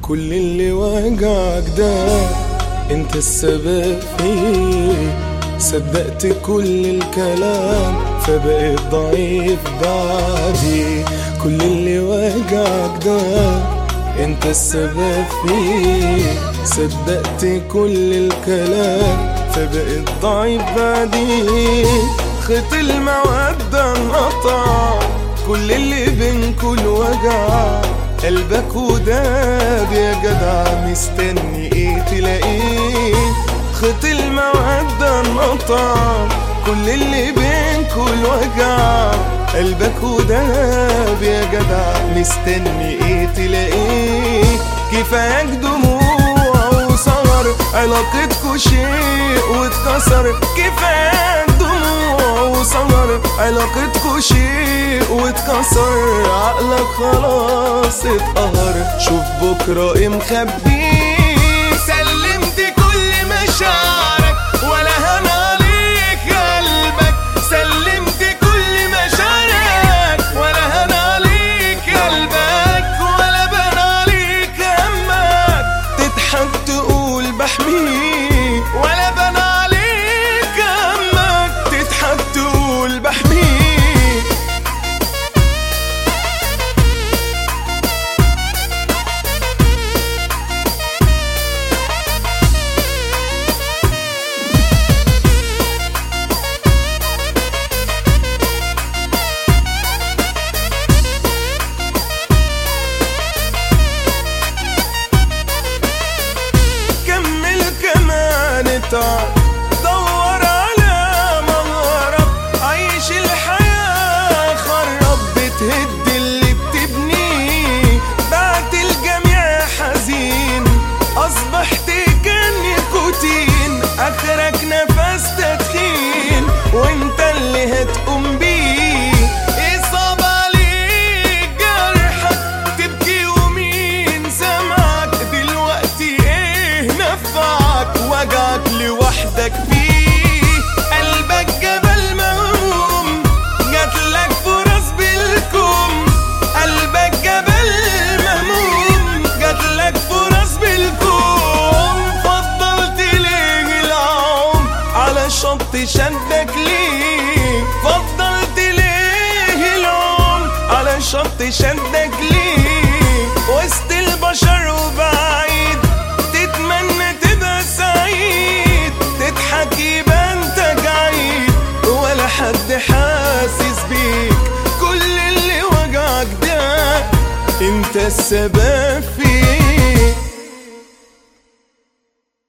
كل اللي وجعك ده انت السبب فيه صدقت كل الكلام فبقيت ضعيف بعدي كل اللي وجعك ده انت السبب فيه صدقت كل الكلام فبقيت ضعيف بعدي خيط المودة انقطع كل اللي بينكوا الوجع قلبك وداب يا جدع مستني ايه تلاقيه خيط المودة انقطع كل اللي بينكوا الوجع قلبك وداب يا جدع مستني ايه تلاقيه كفاياك دموع وسهر علاقتكوا شيء واتكسر كفاياك دموع وسهر علاقتكوا شيء واتكسر عقلك خلاص اتقهر شوف بكرة ايه مخبيه سلمت كل مشاعرك ولا هان عليك قلبك سلمت كل مشاعرك ولا هان عليك قلبك ولا بان عليك همك تضحك تقول بحميك ولا بان عليك همك تضحك تقول بحميك كمل كمان اتعب دور على مغرب عيش الحياة خرب بتهد اللي بتبنيه بعت الجميع حزين أصبحت كنيكوتين آخرك نفس تدخين وانت اللي هتقوم بيه إصاب عليك جرحك تبكي ومين سمعك دلوقتي ايه نفعك وجعك لوحدك فيه قلبك جبل مهموم جاتلك فرص بالكم قلبك جبل مهموم جاتلك فرص بالكم فضلت ليه العوم على شط شدك ليه فضلت ليه العوم على شط شدك ليه وسط البشر وبعيد تتمنى تبقى سعيد تضحك يبقى انت جعيد ولا حد حاسس بيك كل اللي وجعك ده انت السبب